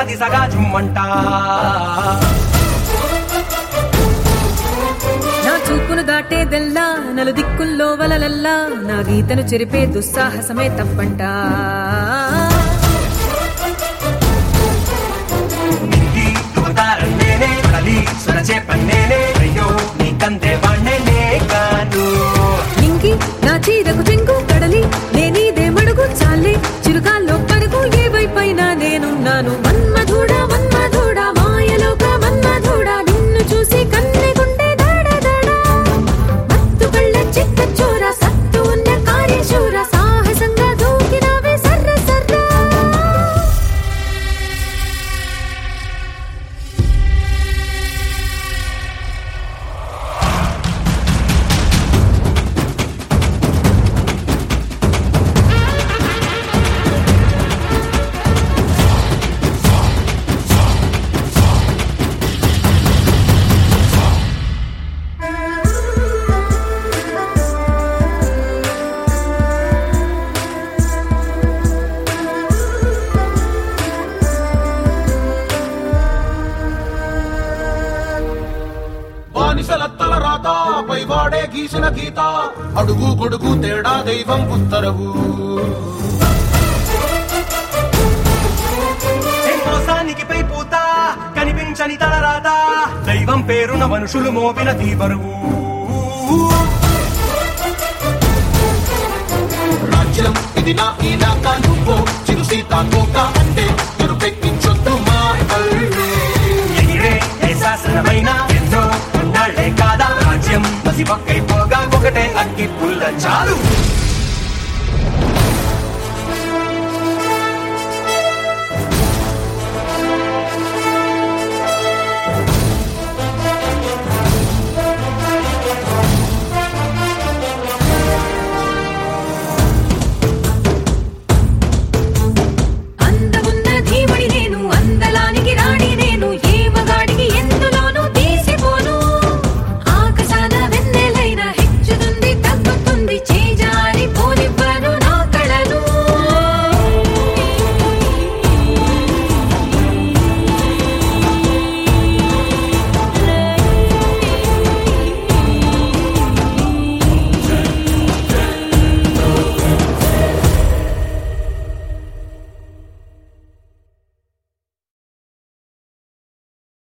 దిశగా జుమ్మంట నా చూపును దాటేదెల్లా నలు దిక్కుల్లో వలలల్లా నా గీతను చెరిపే దుస్సాహసమే తప్పంట నింగి తువతారం నేనే కలి సురచే పన్నేనే అయ్యో నీ కందే వాణ్ణే కాను ఇంకి నా చీరకు చెంగు కడలి నేనీదే మడుగు చాలే చిరుకాల్లో పరుగు ఏ వైపైనా నేనున్నాను మన్మధుడా మన్మధుడా మాయలోక మన్మధుడా నిన్ను చూసి కన్నె గుండె దాడ దాడా మత్తు కళ్ళ చిత్త చోర సత్తు ఉన్న కార్యశూర సాహసంగా దూకినావే సర్ర సర్రా బానిసలత్తల రాత పై వాడే గీసిన గీత అడుగు గొడుగు తేడా దైవం ఉత్తరవు ఏ మోసానికి పై పూత కనిపించని తలరాత దైవం పేరున మనుషులు మోపిన తీబరువు రాజ్యం ఇది నా ఈనాక నువ్వు చిరు సీతాకోక అంటే ఎరుపెక్కించొద్దు మా కళ్ళే ఎగిరే ఏ శాసనమైన ఎన్నో ఉన్నాళ్లే కాదా రాజ్యం పసి పక్కైపోగా ఒకటే అగ్గి పుల్ల చాలు